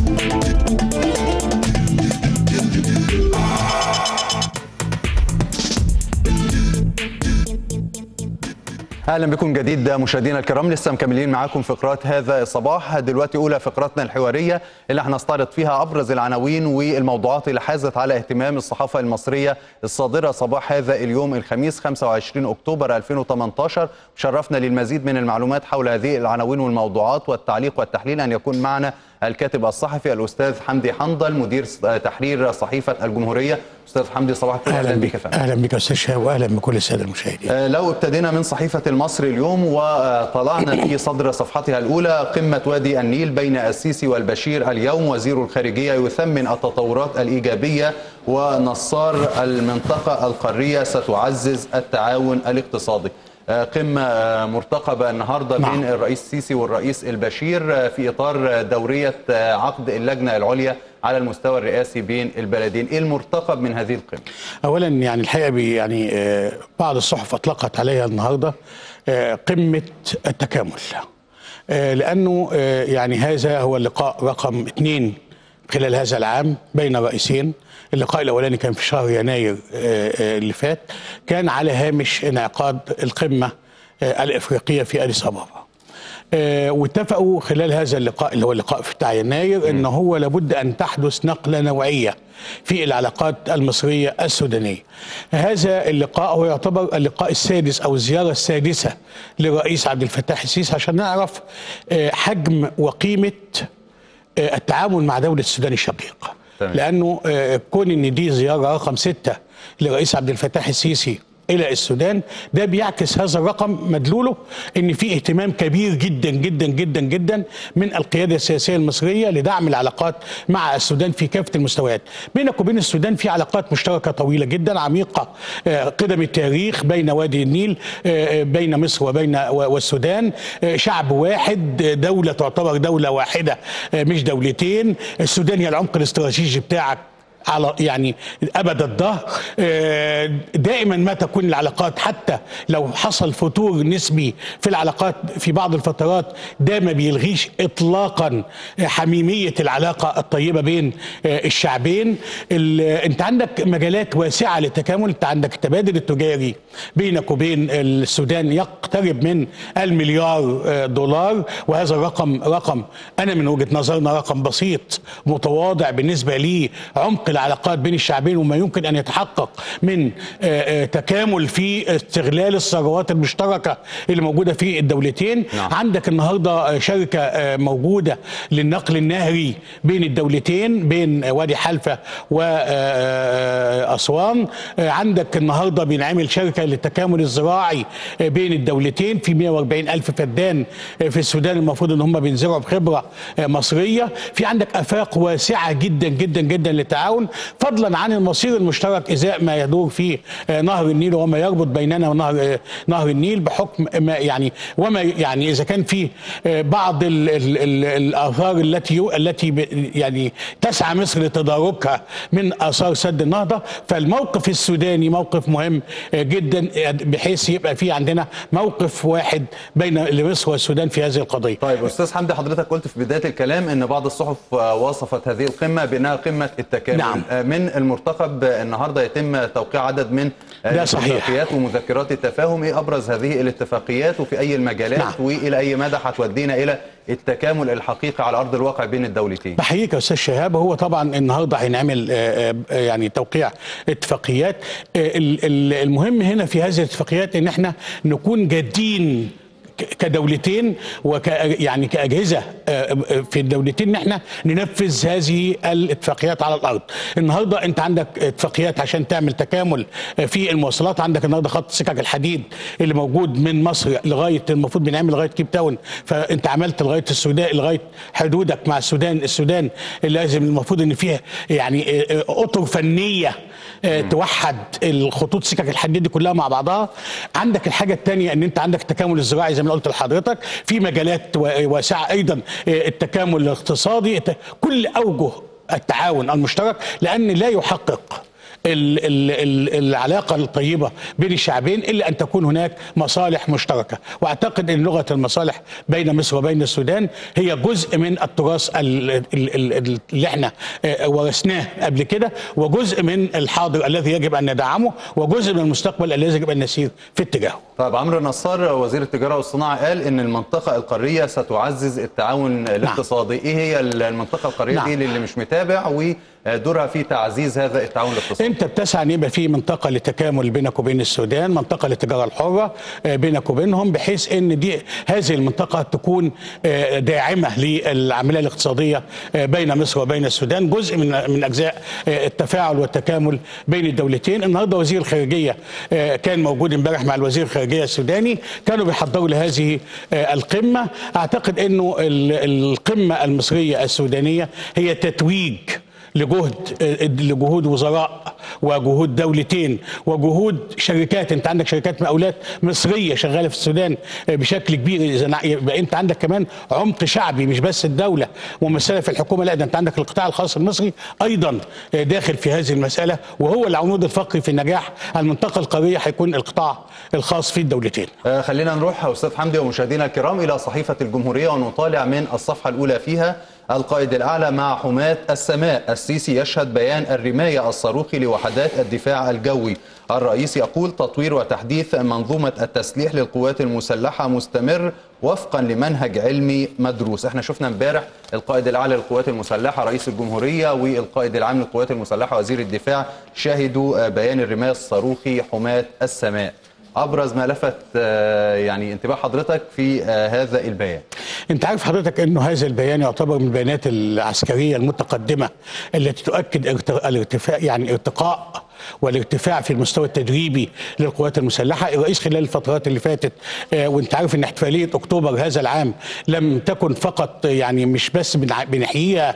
اهلا بكم جديد مشاهدينا الكرام لسه مكملين معاكم فقرات هذا الصباح دلوقتي اولى فقراتنا الحواريه اللي هنستعرض فيها ابرز العناوين والموضوعات اللي حازت على اهتمام الصحافه المصريه الصادره صباح هذا اليوم الخميس 25 اكتوبر 2018 شرفنا للمزيد من المعلومات حول هذه العناوين والموضوعات والتعليق والتحليل ان يكون معنا الكاتب الصحفي الاستاذ حمدي حنظل مدير تحرير صحيفه الجمهوريه استاذ حمدي صباح الخير اهلا بك اهلا بك استاذ شهاب واهلا بكل الساده المشاهدين آه، لو ابتدينا من صحيفه المصري اليوم وطلعنا في صدر صفحتها الاولى قمه وادي النيل بين السيسي والبشير اليوم وزير الخارجيه يثمن التطورات الايجابيه ونصار المنطقه القاريه ستعزز التعاون الاقتصادي آه، قمة آه، مرتقبة النهاردة نعم. بين الرئيس السيسي والرئيس البشير آه، في إطار دورية آه، عقد اللجنة العليا على المستوى الرئاسي بين البلدين إيه المرتقب من هذه القمة؟ اولا يعني الحقيقه بي- يعني آه، بعض الصحف اطلقت عليها النهارده آه، قمه التكامل آه، لانه آه، يعني هذا هو اللقاء رقم اثنين خلال هذا العام بين رئيسين اللقاء الاولاني كان في شهر يناير آه، آه، اللي فات كان على هامش انعقاد القمه آه، الافريقيه في اديس ابابا آه، واتفقوا خلال هذا اللقاء اللي هو اللقاء في بتاع يناير ان هو لابد ان تحدث نقله نوعيه في العلاقات المصريه السودانيه. هذا اللقاء هو يعتبر اللقاء السادس او الزياره السادسه للرئيس عبد الفتاح السيسي عشان نعرف آه، حجم وقيمه آه، التعامل مع دوله السودان الشقيق. تمام. لانه آه، كون ان دي زياره رقم سته لرئيس عبد الفتاح السيسي الى السودان ده بيعكس هذا الرقم مدلوله ان في اهتمام كبير جدا جدا جدا جدا من القياده السياسيه المصريه لدعم العلاقات مع السودان في كافه المستويات بينك وبين السودان في علاقات مشتركه طويله جدا عميقه آه، قدم التاريخ بين وادي النيل آه، آه، بين مصر وبين والسودان آه، شعب واحد آه، دوله تعتبر دوله واحده آه، مش دولتين السودان هي العمق الاستراتيجي بتاعك على يعني ابد الظهر آه، دائما ما تكون العلاقات حتى لو حصل فتور نسبي في العلاقات في بعض الفترات ده ما بيلغيش اطلاقا حميميه العلاقه الطيبه بين آه، الشعبين ال- انت عندك مجالات واسعه للتكامل انت عندك التبادل التجاري بينك وبين السودان يقترب من المليار آه، دولار وهذا الرقم رقم انا من وجهه نظرنا رقم بسيط متواضع بالنسبه لي عمق العلاقات بين الشعبين وما يمكن ان يتحقق من آه، آه، تكامل في استغلال الثروات المشتركه اللي موجوده في الدولتين نعم. عندك النهارده آه، شركه آه، موجوده للنقل النهري بين الدولتين بين آه، وادي حلفه واسوان عندك النهارده بينعمل شركه للتكامل الزراعي آه، بين الدولتين في 140 الف فدان آه، في السودان المفروض ان هم بينزرعوا بخبره آه، مصريه في عندك افاق واسعه جدا جدا جدا للتعاون فضلا عن المصير المشترك ازاء ما يدور في آه، نهر النيل وما يربط بيننا ونهر آه، نهر النيل بحكم ما يعني وما يعني اذا كان في آه، بعض ال ال ال الاثار التي يو- التي ب- يعني تسعى مصر لتداركها من اثار سد النهضه فالموقف السوداني موقف مهم آه، جدا آه، بحيث يبقى في عندنا موقف واحد بين لمصر والسودان في هذه القضيه طيب أستاذ حمدي حضرتك قلت في بداية الكلام أن بعض الصحف آه، وصفت هذه القمة بأنها قمة التكامل نعم. آه، من المرتقب آه، النهاردة يتم توقيع عدد من آه، ده صحيح. الاتفاقيات ومذكرات التفاهم إيه أبرز هذه الاتفاقيات وفي أي المجالات نعم. وإلى أي مدى هتودينا إلى التكامل الحقيقي على أرض الواقع بين الدولتين بحييك يا استاذ شهاب هو طبعا النهارده هينعمل آه، آه، يعني توقيع اتفاقيات آه، ال- ال- المهم هنا في هذه الاتفاقيات ان احنا نكون جادين ك- كدولتين وك يعني كاجهزه آه، آه، في الدولتين ان احنا ننفذ هذه الاتفاقيات على الارض. النهارده انت عندك اتفاقيات عشان تعمل تكامل آه، في المواصلات عندك النهارده خط سكك الحديد اللي موجود من مصر لغايه المفروض بينعمل لغايه كيب تاون فانت عملت لغايه السودان لغايه حدودك مع السودان السودان لازم المفروض ان فيها يعني آه، آه، اطر فنيه آه، توحد الخطوط سكك الحديد دي كلها مع بعضها عندك الحاجه الثانيه ان انت عندك التكامل الزراعي زي ما قلت لحضرتك في مجالات و- واسعه ايضا آه، التكامل الاقتصادي الت- كل اوجه التعاون المشترك لان لا يحقق ال ال ال العلاقه الطيبه بين الشعبين الا ان تكون هناك مصالح مشتركه واعتقد ان لغه المصالح بين مصر وبين السودان هي جزء من التراث ال- ال- ال- ال- اللي احنا آه، ورثناه قبل كده وجزء من الحاضر الذي يجب ان ندعمه وجزء من المستقبل الذي يجب ان نسير في اتجاهه طيب عمرو نصار وزير التجاره والصناعه قال ان المنطقه القاريه ستعزز التعاون الاقتصادي ايه هي المنطقه القاريه نعم. دي للي مش متابع ودورها في تعزيز هذا التعاون الاقتصادي انت بتسعى ان يبقى في منطقه للتكامل بينك وبين السودان منطقه للتجاره الحره آه، بينك وبينهم بحيث ان دي هذه المنطقه تكون آه، داعمه للعمليه الاقتصاديه آه، بين مصر وبين السودان جزء من من اجزاء آه، التفاعل والتكامل بين الدولتين النهارده وزير الخارجيه آه، كان موجود امبارح مع الوزير الخارجيه السوداني كانوا بيحضروا لهذه آه، القمه اعتقد انه ال- القمه المصريه السودانيه هي تتويج لجهد لجهود وزراء وجهود دولتين وجهود شركات انت عندك شركات مقاولات مصريه شغاله في السودان بشكل كبير اذا نع- يبقى انت عندك كمان عمق شعبي مش بس الدوله ممثله في الحكومه لا ده انت عندك القطاع الخاص المصري ايضا داخل في هذه المساله وهو العمود الفقري في النجاح المنطقه القاريه هيكون القطاع الخاص في الدولتين آه، خلينا نروح استاذ حمدي ومشاهدينا الكرام الى صحيفه الجمهوريه ونطالع من الصفحه الاولى فيها القائد الاعلى مع حماة السماء السيسي يشهد بيان الرمايه الصاروخي لوحدات الدفاع الجوي الرئيس يقول تطوير وتحديث منظومه التسليح للقوات المسلحه مستمر وفقا لمنهج علمي مدروس احنا شفنا امبارح القائد الاعلى للقوات المسلحه رئيس الجمهوريه والقائد العام للقوات المسلحه وزير الدفاع شهدوا آه، بيان الرمايه الصاروخي حماة السماء ابرز ما لفت آه، يعني انتباه حضرتك في آه، هذا البيان انت عارف حضرتك انه هذا البيان يعتبر من البيانات العسكريه المتقدمه التي تؤكد ارت- الارتفاع يعني ارتقاء والارتفاع في المستوى التدريبي للقوات المسلحه الرئيس خلال الفترات اللي فاتت آه، وانت عارف ان احتفاليه اكتوبر هذا العام لم تكن فقط يعني مش بس بنع- بنحييها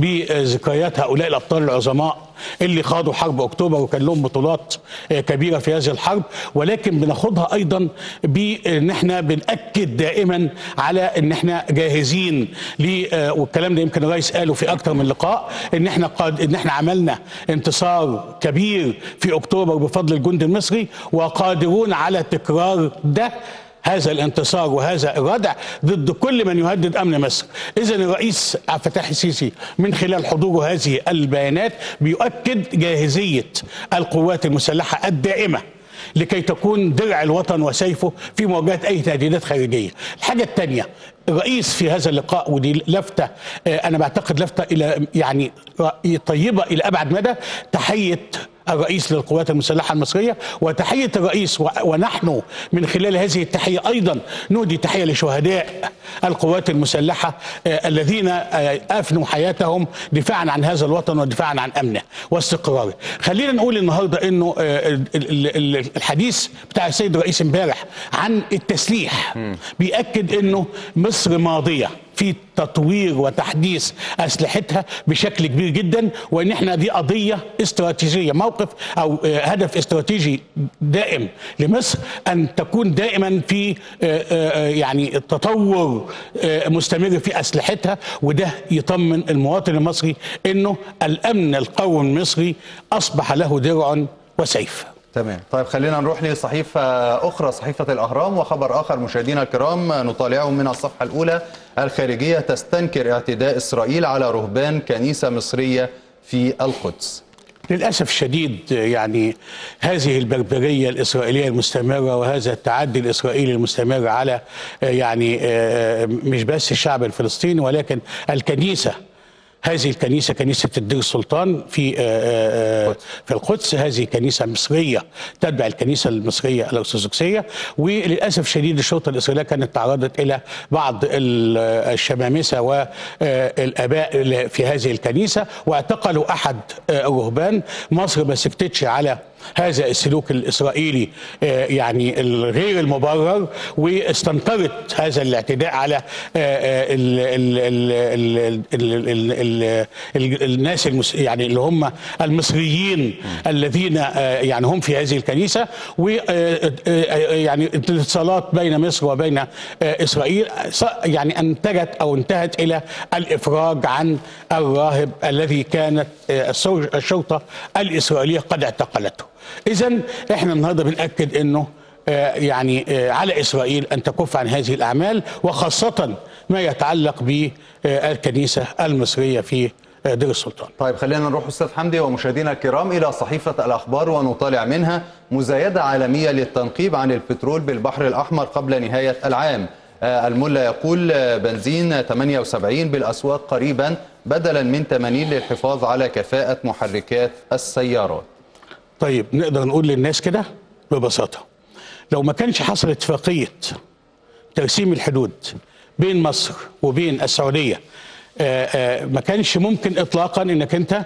بذكريات هؤلاء الابطال العظماء اللي خاضوا حرب اكتوبر وكان لهم بطولات آه، كبيره في هذه الحرب ولكن بناخدها ايضا بان احنا بناكد دائما على ان احنا جاهزين ل آه، والكلام ده يمكن الرئيس قاله في اكثر من لقاء ان احنا قاد ان احنا عملنا انتصار كبير في اكتوبر بفضل الجند المصري وقادرون على تكرار ده هذا الانتصار وهذا الردع ضد كل من يهدد امن مصر. اذا الرئيس عبد الفتاح السيسي من خلال حضوره هذه البيانات بيؤكد جاهزيه القوات المسلحه الدائمه لكي تكون درع الوطن وسيفه في مواجهه اي تهديدات خارجيه. الحاجه الثانيه الرئيس في هذا اللقاء ودي لفته آه، انا بعتقد لفته الى يعني رأي طيبه الى ابعد مدى تحيه الرئيس للقوات المسلحة المصرية وتحية الرئيس و- ونحن من خلال هذه التحية أيضا نودي تحية لشهداء القوات المسلحة آه، الذين آه، أفنوا حياتهم دفاعا عن هذا الوطن ودفاعا عن أمنه واستقراره خلينا نقول النهاردة أنه آه، ال- ال- ال- الحديث بتاع السيد الرئيس امبارح عن التسليح بيأكد أنه مصر ماضية في تطوير وتحديث اسلحتها بشكل كبير جدا وان احنا دي قضيه استراتيجيه موقف او آه، هدف استراتيجي دائم لمصر ان تكون دائما في آه، آه، يعني تطور آه، مستمر في اسلحتها وده يطمن المواطن المصري انه الامن القومي المصري اصبح له درع وسيف تمام طيب خلينا نروح لصحيفة أخرى صحيفة الأهرام وخبر آخر مشاهدينا الكرام نطالعه من الصفحة الأولى الخارجية تستنكر اعتداء إسرائيل على رهبان كنيسة مصرية في القدس للأسف الشديد يعني هذه البربرية الإسرائيلية المستمرة وهذا التعدي الإسرائيلي المستمر على آه، يعني آه، مش بس الشعب الفلسطيني ولكن الكنيسة هذه الكنيسة كنيسة الدير السلطان في آه، آه، آه، في القدس هذه كنيسة مصرية تتبع الكنيسة المصرية الأرثوذكسية وللأسف الشديد الشرطة الإسرائيلية كانت تعرضت إلى بعض ال- الشمامسة والآباء في هذه الكنيسة واعتقلوا أحد آه، الرهبان مصر ما سكتتش على هذا السلوك الاسرائيلي آه، يعني الغير المبرر واستنكرت هذا الاعتداء على آه، آه، ال- ال- ال- ال- ال- ال- ال ال الناس المس يعني اللي هم المصريين الذين آه، يعني هم في هذه الكنيسه و آه، آه، يعني اتصالات بين مصر وبين آه، اسرائيل ص- يعني انتجت او انتهت الى الافراج عن الراهب الذي كانت آه، السو- الشرطه الاسرائيليه قد اعتقلته. اذا احنا النهارده بناكد انه آه، يعني آه، على اسرائيل ان تكف عن هذه الاعمال وخاصه ما يتعلق بالكنيسه المصريه في آه، دير السلطان. طيب خلينا نروح استاذ حمدي ومشاهدينا الكرام الى صحيفه الاخبار ونطالع منها مزايده عالميه للتنقيب عن البترول بالبحر الاحمر قبل نهايه العام. آه، الملا يقول آه، بنزين 78 بالاسواق قريبا بدلا من 80 للحفاظ على كفاءه محركات السيارات. طيب نقدر نقول للناس كده ببساطه لو ما كانش حصل اتفاقيه ترسيم الحدود بين مصر وبين السعوديه آه، آه، ما كانش ممكن اطلاقا انك انت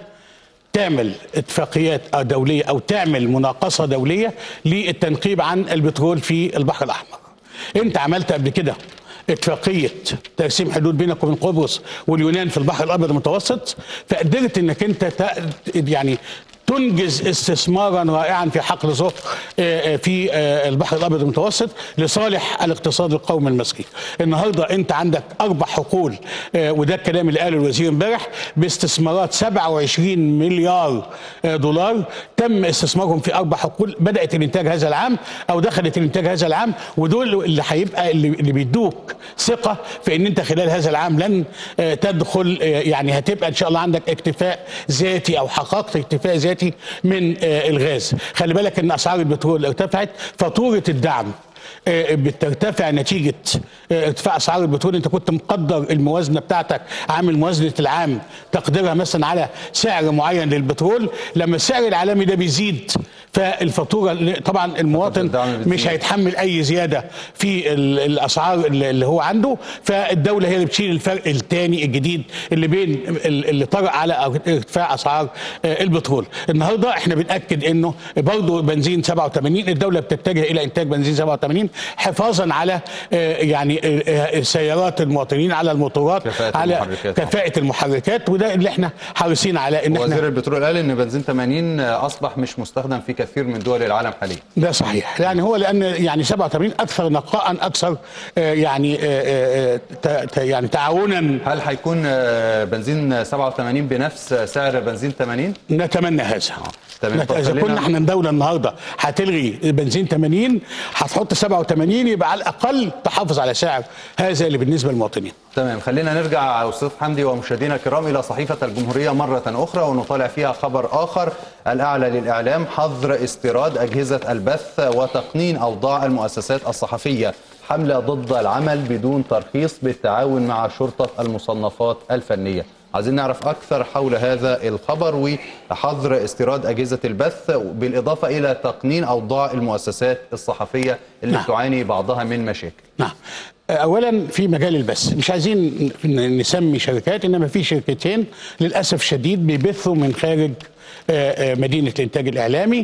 تعمل اتفاقيات دوليه او تعمل مناقصه دوليه للتنقيب عن البترول في البحر الاحمر. انت عملت قبل كده اتفاقيه ترسيم حدود بينك وبين قبرص واليونان في البحر الابيض المتوسط فقدرت انك انت تق- يعني تنجز استثمارا رائعا في حقل زهر آه، آه، في آه، البحر الابيض المتوسط لصالح الاقتصاد القومي المصري. النهارده انت عندك اربع حقول آه، وده الكلام اللي قاله الوزير امبارح باستثمارات 27 مليار آه، دولار تم استثمارهم في اربع حقول بدات الانتاج هذا العام او دخلت الانتاج هذا العام ودول اللي هيبقى اللي اللي بيدوك ثقه في ان انت خلال هذا العام لن آه، تدخل آه، يعني هتبقى ان شاء الله عندك اكتفاء ذاتي او حققت اكتفاء ذاتي من آه، الغاز خلي بالك ان اسعار البترول ارتفعت فاتوره الدعم آه، بترتفع نتيجه آه، ارتفاع اسعار البترول انت كنت مقدر الموازنه بتاعتك عامل موازنه العام تقديرها مثلا على سعر معين للبترول لما السعر العالمي ده بيزيد فالفاتوره طبعا المواطن الدعم بتزيد. مش هيتحمل اي زياده في ال- الاسعار اللي اللي هو عنده فالدوله هي اللي بتشيل الفرق الثاني الجديد اللي بين ال- اللي طرأ على ارتفاع اسعار آه، البترول النهارده احنا بناكد انه برضه بنزين 87 الدوله بتتجه الى انتاج بنزين 87 حفاظا على آه، يعني آه، آه، سيارات المواطنين على الموتورات كفاءة على المحركات. كفاءه المحركات وده اللي احنا حريصين على ان وزير احنا البترول قال ان بنزين 80 اصبح مش مستخدم في كثير من دول العالم حاليا. ده صحيح يعني هو لان يعني 87 اكثر نقاء اكثر آه، يعني آه، آه، ت- ت- يعني تعاونا هل هيكون آه، بنزين 87 بنفس سعر بنزين 80؟ نتمنى هذا تمام. نت- طب اذا خلينا- كنا احنا الدوله النهارده هتلغي بنزين 80 هتحط 87 يبقى على الاقل تحافظ على سعر هذا اللي بالنسبه للمواطنين تمام خلينا نرجع استاذ حمدي ومشاهدينا الكرام الى صحيفه الجمهوريه مره اخرى ونطالع فيها خبر اخر الاعلى للاعلام حظر استيراد اجهزه البث وتقنين اوضاع المؤسسات الصحفيه حمله ضد العمل بدون ترخيص بالتعاون مع شرطه المصنفات الفنيه عايزين نعرف اكثر حول هذا الخبر وحظر استيراد اجهزه البث بالاضافه الى تقنين اوضاع المؤسسات الصحفيه اللي نعم. تعاني بعضها من مشاكل نعم اولا في مجال البث مش عايزين ن- نسمي شركات انما في شركتين للاسف شديد بيبثوا من خارج آه، آه، مدينه الانتاج الاعلامي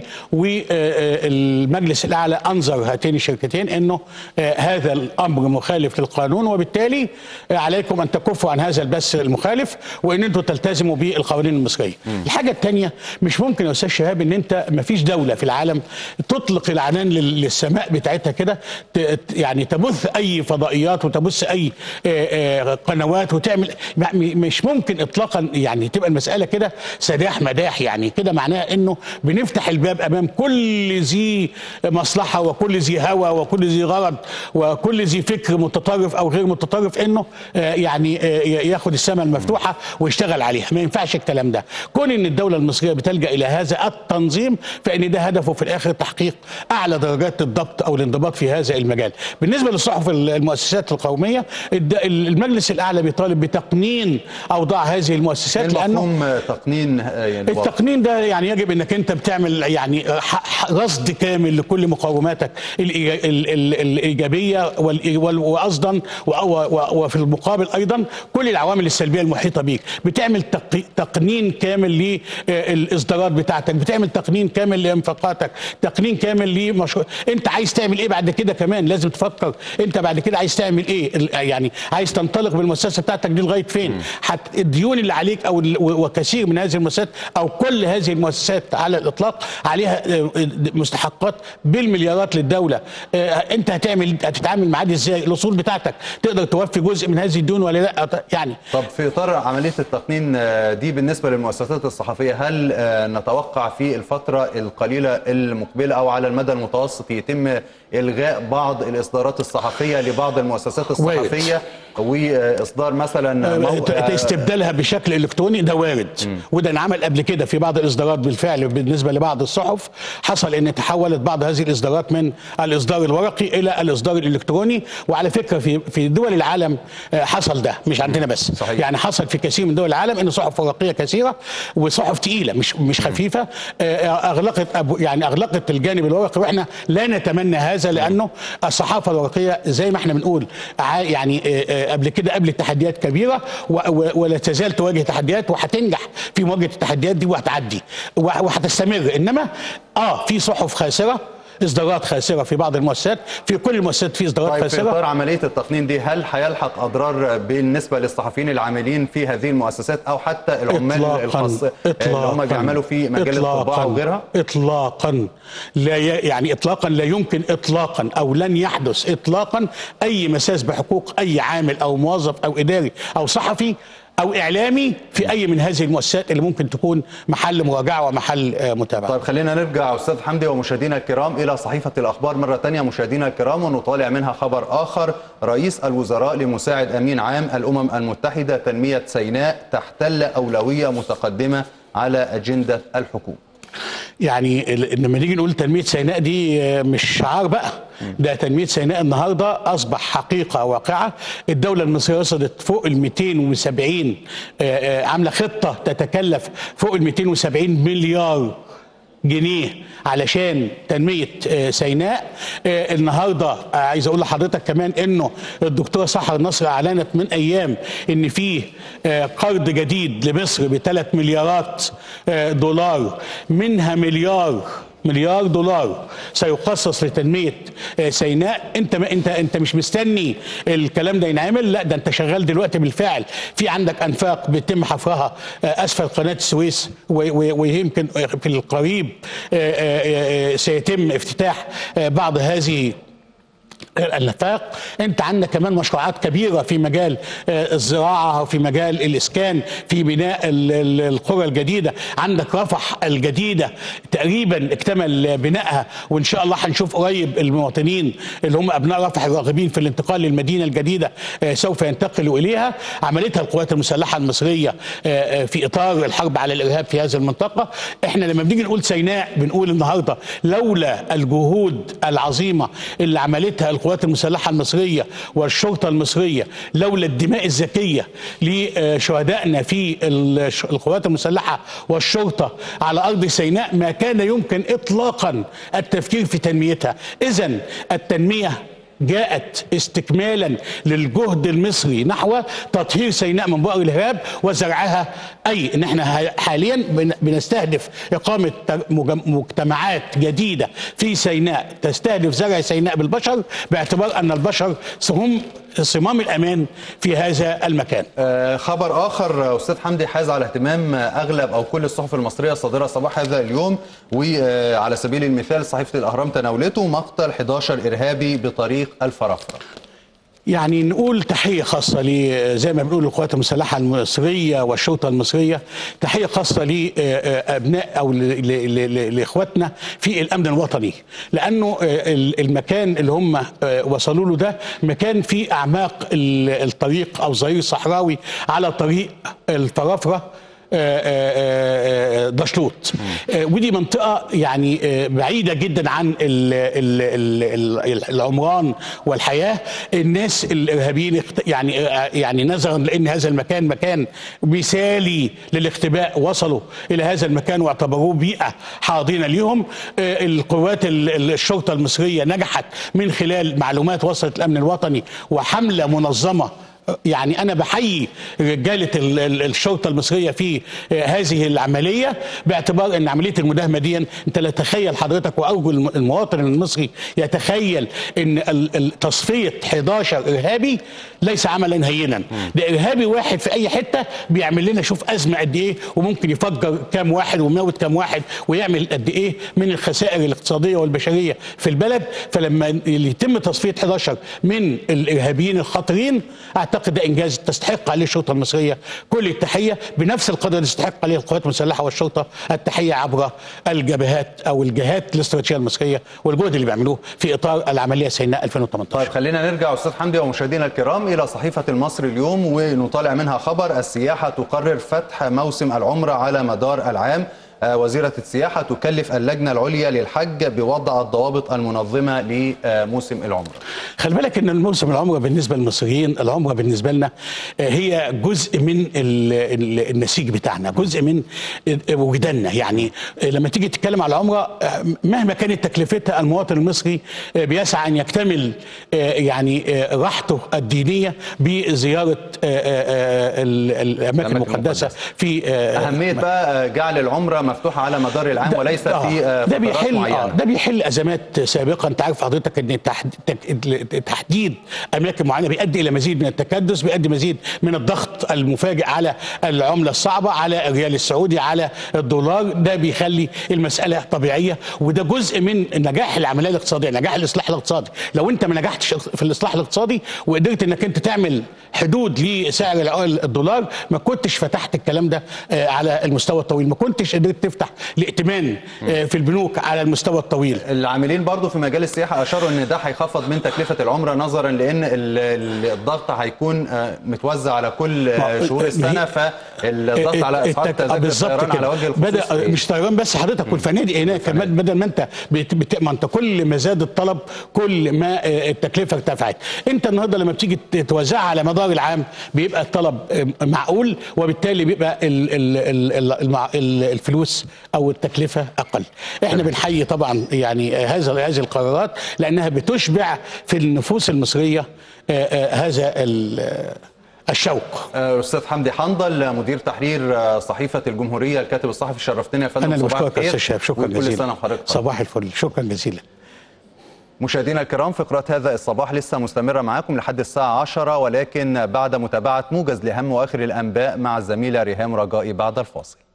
والمجلس الاعلى انظر هاتين الشركتين انه آه، هذا الامر مخالف للقانون وبالتالي آه، عليكم ان تكفوا عن هذا البث المخالف وان انتم تلتزموا بالقوانين المصريه. الحاجه الثانيه مش ممكن يا استاذ شهاب ان انت ما فيش دوله في العالم تطلق العنان لل- للسماء بتاعتها كده ت- ت- يعني تبث اي فضائيات وتبث اي آه، آه، قنوات وتعمل م- م- مش ممكن اطلاقا يعني تبقى المساله كده سداح مداح يعني كده معناها انه بنفتح الباب امام كل ذي مصلحه وكل ذي هوى وكل ذي غرض وكل ذي فكر متطرف او غير متطرف انه آه، يعني آه، ياخد السماء المفتوحه ويشتغل عليها ما ينفعش الكلام ده كون ان الدوله المصريه بتلجا الى هذا التنظيم فان ده هدفه في الاخر تحقيق اعلى درجات الضبط او الانضباط في هذا المجال بالنسبه للصحف المؤسسات القوميه الد- المجلس الاعلى بيطالب بتقنين اوضاع هذه المؤسسات لانه المفهوم تقنين آه، يعني واضح. التقنين ده يعني يجب انك انت بتعمل يعني ح- ح- رصد كامل لكل مقوماتك الإيجا- ال- ال- الايجابيه وال- وال- واصلا و- و- وفي المقابل ايضا كل العوامل السلبيه المحيطه بيك بتعمل تق- تقنين كامل للاصدارات بتاعتك بتعمل تقنين كامل لانفاقاتك تقنين كامل لمشروع انت عايز تعمل ايه بعد كده كمان لازم تفكر انت بعد كده عايز تعمل ايه ال- يعني عايز تنطلق بالمؤسسه بتاعتك دي لغايه فين حت الديون اللي عليك او ال- و- وكثير من هذه المؤسسات او كل هذه المؤسسات على الاطلاق عليها آه، مستحقات بالمليارات للدوله آه، انت هتعمل هتتعامل معاه دي ازاي الاصول بتاعتك تقدر توفي جزء من هذه الديون ولا لا يعني طب في اطار عمليه التقنين آه، دي بالنسبه للمؤسسات الصحفيه هل آه، نتوقع في الفتره القليله المقبله او على المدى المتوسط يتم الغاء بعض الاصدارات الصحفيه لبعض المؤسسات الصحفيه واصدار مثلا مو... ت- استبدالها بشكل الكتروني ده وارد وده انعمل قبل كده في بعض الاصدارات بالفعل بالنسبه لبعض الصحف حصل ان تحولت بعض هذه الاصدارات من الاصدار الورقي الى الاصدار الالكتروني وعلى فكره في في دول العالم آه، حصل ده مش عندنا بس صحيح. يعني حصل في كثير من دول العالم ان صحف ورقيه كثيره وصحف تقيله مش مش خفيفه آه، اغلقت أبو يعني اغلقت الجانب الورقي واحنا لا نتمنى هذا لانه الصحافه الورقيه زي ما احنا بنقول ع- يعني آه، آه، قبل كده قابلت تحديات كبيره و- و- ولا تزال تواجه تحديات وهتنجح في مواجهه التحديات دي وهتعدي وه- وهتستمر انما اه في صحف خاسره اصدارات خاسره في بعض المؤسسات في كل المؤسسات في اصدارات طيب في خاسره اطار عمليه التقنين دي هل هيلحق اضرار بالنسبه للصحفيين العاملين في هذه المؤسسات او حتى العمال الخاص اللي هم بيعملوا في مجال الطباعه وغيرها؟ اطلاقا لا ي... يعني اطلاقا لا يمكن اطلاقا او لن يحدث اطلاقا اي مساس بحقوق اي عامل او موظف او اداري او صحفي او اعلامي في اي من هذه المؤسسات اللي ممكن تكون محل مراجعه ومحل آه، متابعه طيب خلينا نرجع استاذ حمدي ومشاهدينا الكرام الى صحيفه الاخبار مره ثانيه مشاهدينا الكرام ونطالع منها خبر اخر رئيس الوزراء لمساعد امين عام الامم المتحده تنميه سيناء تحتل اولويه متقدمه على اجنده الحكومه يعني ال- لما نيجي نقول تنميه سيناء دي آه، مش شعار بقى ده تنميه سيناء النهارده اصبح حقيقه واقعه الدوله المصريه وصلت فوق ال 270 آه، آه، عامله خطه تتكلف فوق ال 270 مليار جنيه علشان تنميه آه، سيناء آه، النهارده آه، عايز اقول لحضرتك كمان انه الدكتوره سحر نصر اعلنت من ايام ان في آه، قرض جديد لمصر بثلاث مليارات آه، دولار منها مليار مليار دولار سيخصص لتنميه آه، سيناء انت ما انت انت مش مستني الكلام ده ينعمل لا ده انت شغال دلوقتي بالفعل في عندك انفاق بيتم حفرها آه، اسفل قناه السويس و- و- ويمكن في القريب آه، آه، آه، سيتم افتتاح آه، بعض هذه الانفاق انت عندك كمان مشروعات كبيره في مجال آه، الزراعه وفي مجال الاسكان في بناء ال- ال- القرى الجديده عندك رفح الجديده تقريبا اكتمل بنائها وان شاء الله هنشوف قريب المواطنين اللي هم ابناء رفح الراغبين في الانتقال للمدينه الجديده آه، سوف ينتقلوا اليها عملتها القوات المسلحه المصريه آه، آه، في اطار الحرب على الارهاب في هذه المنطقه احنا لما بنيجي نقول سيناء بنقول النهارده لولا الجهود العظيمه اللي عملتها القوات المسلحه المصريه والشرطه المصريه لولا الدماء الزكيه لشهدائنا في الش- القوات المسلحه والشرطه على ارض سيناء ما كان يمكن اطلاقا التفكير في تنميتها اذا التنميه جاءت استكمالا للجهد المصري نحو تطهير سيناء من بؤر الارهاب وزرعها اي ان احنا ه- حاليا بن- بنستهدف اقامه تر- مجم- مجتمعات جديده في سيناء تستهدف زرع سيناء بالبشر باعتبار ان البشر هم صمام الامان في هذا المكان آه، خبر اخر آه، استاذ حمدي حاز على اهتمام آه، اغلب او كل الصحف المصريه الصادره صباح هذا اليوم وعلى سبيل المثال صحيفه الاهرام تناولته مقتل 11 ارهابي بطريق الفرافره يعني نقول تحية خاصة ل زي ما بنقول القوات المسلحة المصرية والشرطة المصرية تحية خاصة لأبناء أو ل- ل- ل- لإخواتنا في الأمن الوطني لأنه آه، ال- المكان اللي هم آه، وصلوا له ده مكان في أعماق ال- الطريق أو الظهير الصحراوي على طريق الفرافرة آه، آه، آه، دشلوط آه، ودي منطقة يعني آه، بعيدة جدا عن ال- ال- ال- ال- العمران والحياة الناس الإرهابيين اخت- يعني آه، يعني نظرا لأن هذا المكان مكان مثالي للاختباء وصلوا إلى هذا المكان واعتبروه بيئة حاضنة ليهم آه، القوات ال- ال- الشرطة المصرية نجحت من خلال معلومات وصلت الأمن الوطني وحملة منظمة يعني انا بحيي رجاله ال- ال- الشرطه المصريه في آه، هذه العمليه باعتبار ان عمليه المداهمه دي انت لا تخيل حضرتك وارجو الم- المواطن المصري يتخيل ان ال- ال- تصفيه 11 ارهابي ليس عملا هينا ده ارهابي واحد في اي حته بيعمل لنا شوف ازمه قد ايه وممكن يفجر كام واحد ويموت كام واحد ويعمل قد ايه من الخسائر الاقتصاديه والبشريه في البلد فلما يتم تصفيه 11 من الارهابيين الخطرين اعتقد ده انجاز تستحق عليه الشرطه المصريه كل التحيه بنفس القدر اللي تستحق عليه القوات المسلحه والشرطه التحيه عبر الجبهات او الجهات الاستراتيجيه المصريه والجهد اللي بيعملوه في اطار العمليه سيناء 2018 طيب خلينا نرجع استاذ حمدي ومشاهدينا الكرام الى صحيفه المصري اليوم ونطالع منها خبر السياحه تقرر فتح موسم العمره على مدار العام آه، وزيرة السياحة تكلف اللجنة العليا للحج بوضع الضوابط المنظمة لموسم العمرة خلي بالك ان الموسم العمره بالنسبه للمصريين العمره بالنسبه لنا آه، هي جزء من ال- ال- النسيج بتاعنا جزء من وجداننا يعني آه، لما تيجي تتكلم على العمره آه، مهما كانت تكلفتها المواطن المصري آه، بيسعى ان يكتمل آه، يعني آه، راحته الدينيه بزياره آه، آه، آه، ال- الاماكن الأماكن المقدسه في آه، أهمية بقى آه، جعل العمرة مفتوحة على مدار العام ده- وليس آه، في آه، ده فترات بيحل آه معينة ده بيحل ازمات سابقه انت عارف حضرتك ان تحد- تك- تحديد اماكن معينه بيؤدي الى مزيد من التكدس بيؤدي مزيد من الضغط المفاجئ على العمله الصعبه على الريال السعودي على الدولار ده بيخلي المساله طبيعيه وده جزء من نجاح العمليه الاقتصاديه نجاح الاصلاح الاقتصادي لو انت ما نجحتش في الاصلاح الاقتصادي وقدرت انك انت تعمل حدود لسعر الع- الدولار ما كنتش فتحت الكلام ده آه، على المستوى الطويل ما كنتش قدرت تفتح الائتمان آه، في البنوك على المستوى الطويل العاملين برضو في مجال السياحة أشاروا أن ده هيخفض من تكلفة العمرة نظرا لأن ال- ال- الضغط هيكون آه، متوزع على كل آه، ما- شهور ما السنة هي- فالضغط على أسعار التك- آه، تذاكر بالظبط الطيران كده على وجه الخصوص بدا إيه؟ مش طيران بس حضرتك والفنادق هناك كمان بدل ما انت بت... بت... ما انت كل ما زاد الطلب كل ما آه، التكلفه ارتفعت انت النهارده لما بتيجي ت- توزعها على مدار العام بيبقى الطلب آه، معقول وبالتالي بيبقى ال... ال... ال... ال... المع- ال- الفلوس او التكلفه اقل احنا بنحيي طبعا يعني آه، هذا هذه القرارات لانها بتشبع في النفوس المصريه آه، آه، هذا ال... آه، الشوق آه، أستاذ حمدي حنظل مدير تحرير آه، صحيفة الجمهورية الكاتب الصحفي شرفتنا يا فندم انا اللي صباح بشكرك يا الخير. استاذ شهاب شكرا وكل جزيلا سنة وحضرتك طيب. صباح الفل شكرا جزيلا مشاهدينا الكرام فقرات هذا الصباح لسه مستمرة معاكم لحد الساعة 10 ولكن بعد متابعة موجز لأهم وآخر الأنباء مع الزميلة ريهام رجائي بعد الفاصل